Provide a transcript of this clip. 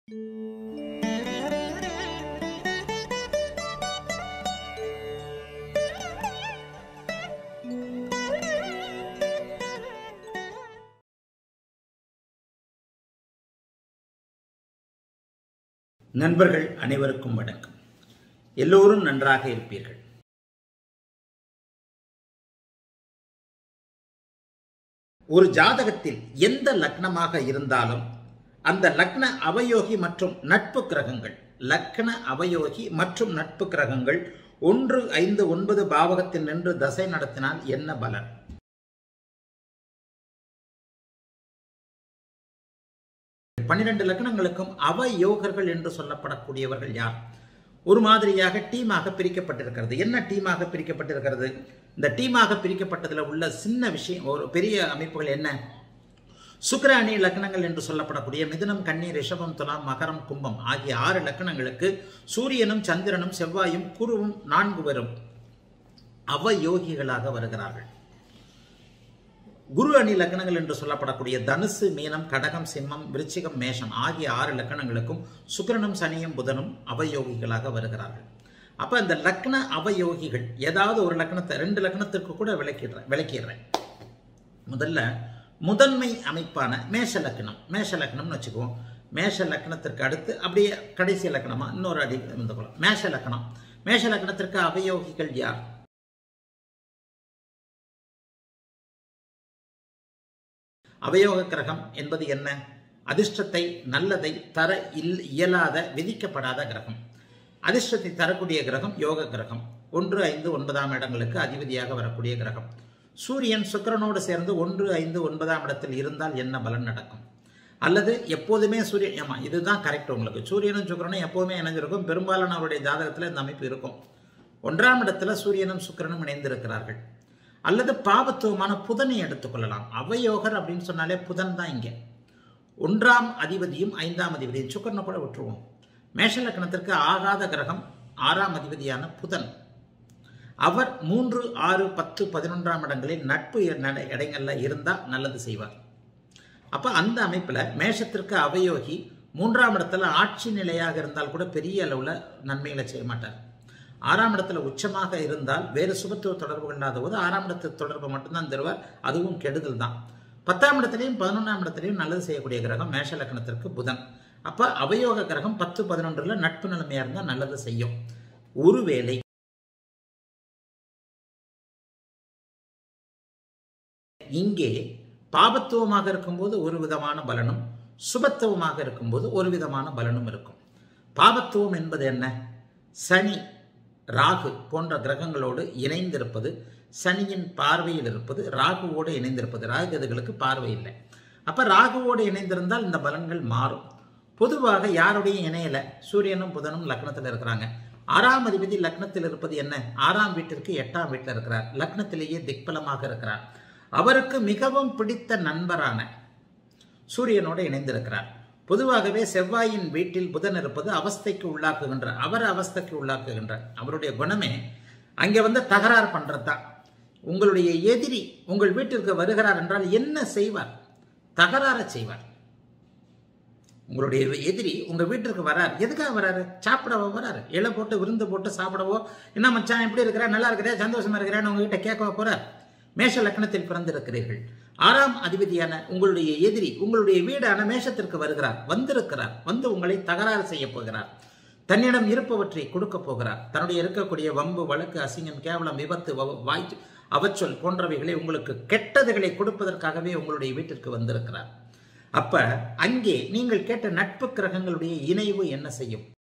நண்பர்கள் அனைவருக்கும் வணக்கம் எல்லோரும் நன்றாக இருப்பீர்கள் ஒரு ஜாதகத்தில் எந்த லக்னமாக இருந்தாலும் அந்த லக்ன அவயோகி மற்றும் நட்பு கிரகங்கள் லக்ன அவயோகி மற்றும் நட்பு கிரகங்கள் ஒன்று ஐந்து ஒன்பது பாவகத்தில் நின்று தசை நடத்தினால் என்ன பலன் பன்னிரண்டு லக்னங்களுக்கும் அவயோகர்கள் என்று சொல்லப்படக்கூடியவர்கள் யார் ஒரு மாதிரியாக டீமாக பிரிக்கப்பட்டிருக்கிறது என்ன டீமாக பிரிக்கப்பட்டிருக்கிறது இந்த டீமாக பிரிக்கப்பட்டதில் உள்ள சின்ன விஷயம் ஒரு பெரிய அமைப்புகள் என்ன சுக்கிர அணி லக்னங்கள் என்று சொல்லப்படக்கூடிய மிதுனம் கன்னி ரிஷபம் துலாம் மகரம் கும்பம் ஆகிய ஆறு லக்னங்களுக்கு சூரியனும் சந்திரனும் செவ்வாயும் குருவும் நான்கு வரும் அவயோகிகளாக வருகிறார்கள் குரு அணி லக்னங்கள் என்று சொல்லப்படக்கூடிய தனுசு மீனம் கடகம் சிம்மம் விருச்சிகம் மேஷம் ஆகிய ஆறு லக்கணங்களுக்கும் சுக்கிரனும் சனியும் புதனும் அவயோகிகளாக வருகிறார்கள் அப்ப இந்த லக்ன அவயோகிகள் ஏதாவது ஒரு லக்னத்தை ரெண்டு லக்னத்திற்கு கூட விளக்கிடுறேன் விளக்கிடுறேன் முதல்ல முதன்மை அமைப்பான மேஷ லக்னம் மேஷ லக்னம்னு வச்சுக்குவோம் மேஷ லக்னத்திற்கு அடுத்து அப்படியே கடைசி லக்னமா இன்னொரு அடி வந்துக்கலாம் மேஷ லக்னம் மேஷ லக்னத்திற்கு அவயோகிகள் யார் அவயோக கிரகம் என்பது என்ன அதிர்ஷ்டத்தை நல்லதை தர இல் இயலாத விதிக்கப்படாத கிரகம் அதிர்ஷ்டத்தை தரக்கூடிய கிரகம் யோக கிரகம் ஒன்று ஐந்து ஒன்பதாம் இடங்களுக்கு அதிபதியாக வரக்கூடிய கிரகம் சூரியன் சுக்கரனோடு சேர்ந்து ஒன்று ஐந்து ஒன்பதாம் இடத்தில் இருந்தால் என்ன பலன் நடக்கும் அல்லது எப்போதுமே சூரியன் ஆமா இதுதான் கரெக்ட் உங்களுக்கு சூரியனும் சுக்கரனும் எப்போதுமே இணைஞ்சிருக்கும் பெரும்பாலான அவருடைய ஜாதகத்தில் இந்த அமைப்பு இருக்கும் ஒன்றாம் இடத்துல சூரியனும் சுக்கரனும் இணைந்திருக்கிறார்கள் அல்லது பாவத்துவமான புதனை எடுத்துக்கொள்ளலாம் அவயோகர் அப்படின்னு சொன்னாலே புதன் தான் இங்கே ஒன்றாம் அதிபதியும் ஐந்தாம் அதிபதியும் சுக்கரனை கூட விட்டுருவோம் மேஷ லக்கணத்திற்கு ஆகாத கிரகம் ஆறாம் அதிபதியான புதன் அவர் மூன்று ஆறு பத்து பதினொன்றாம் இடங்களில் நட்பு இடங்கள்ல இருந்தால் நல்லது செய்வார் அப்ப அந்த அமைப்புல மேஷத்திற்கு அவயோகி மூன்றாம் இடத்துல ஆட்சி நிலையாக இருந்தால் கூட பெரிய அளவுல நன்மைகளை செய்ய மாட்டார் ஆறாம் இடத்துல உச்சமாக இருந்தால் வேறு சுபத்துவ தொடர்புகள் இல்லாத போது ஆறாம் இடத்து தொடர்பு மட்டும்தான் தருவார் அதுவும் கெடுதல் தான் பத்தாம் இடத்துலையும் பதினொன்றாம் இடத்துலையும் நல்லது செய்யக்கூடிய கிரகம் மேஷ லக்னத்திற்கு புதன் அப்ப அவயோக கிரகம் பத்து பதினொன்றுல நட்பு நிலைமையா இருந்தால் நல்லது செய்யும் ஒருவேளை இங்கே பாபத்துவமாக இருக்கும்போது ஒரு விதமான பலனும் சுபத்துவமாக இருக்கும்போது ஒரு விதமான பலனும் இருக்கும் பாபத்துவம் என்பது என்ன சனி ராகு போன்ற கிரகங்களோடு இணைந்திருப்பது சனியின் பார்வையில் இருப்பது ராகுவோடு இணைந்திருப்பது ராகுகதுகளுக்கு பார்வை இல்லை அப்ப ராகுவோடு இணைந்திருந்தால் இந்த பலன்கள் மாறும் பொதுவாக யாருடைய இணையல சூரியனும் புதனும் லக்னத்தில் இருக்கிறாங்க ஆறாம் அதிபதி லக்னத்தில் இருப்பது என்ன ஆறாம் வீட்டிற்கு எட்டாம் வீட்டில் இருக்கிறார் லக்னத்திலேயே திக்பலமாக இருக்கிறார் அவருக்கு மிகவும் பிடித்த நண்பரான சூரியனோடு இணைந்திருக்கிறார் பொதுவாகவே செவ்வாயின் வீட்டில் புதன் இருப்பது அவஸ்தைக்கு உள்ளாக்குகின்ற அவர் அவஸ்தைக்கு உள்ளாக்குகின்றார் அவருடைய குணமே அங்கே வந்து தகராறு பண்றது தான் உங்களுடைய எதிரி உங்கள் வீட்டிற்கு வருகிறார் என்றால் என்ன செய்வார் தகராற செய்வார் உங்களுடைய எதிரி உங்க வீட்டிற்கு வரார் எதுக்காக வராரு சாப்பிடவோ வராரு இலை போட்டு விருந்து போட்டு சாப்பிடவோ என்ன மச்சான் எப்படி இருக்கிறா நல்லா இருக்கிறா சந்தோஷமா இருக்கிறான்னு உங்ககிட்ட கேட்கவோ போறார் மேஷ லக்னத்தில் பிறந்திருக்கிறீர்கள் ஆறாம் அதிபதியான உங்களுடைய எதிரி உங்களுடைய வீடான மேஷத்திற்கு வருகிறார் வந்திருக்கிறார் வந்து உங்களை தகராறு செய்ய போகிறார் தன்னிடம் இருப்பவற்றை கொடுக்க போகிறார் தன்னுடைய இருக்கக்கூடிய வம்பு வழக்கு அசிங்கம் கேவலம் விபத்து வாய் அவச்சொல் போன்றவைகளை உங்களுக்கு கெட்டதுகளை கொடுப்பதற்காகவே உங்களுடைய வீட்டிற்கு வந்திருக்கிறார் அப்ப அங்கே நீங்கள் கேட்ட நட்பு கிரகங்களுடைய இணைவு என்ன செய்யும்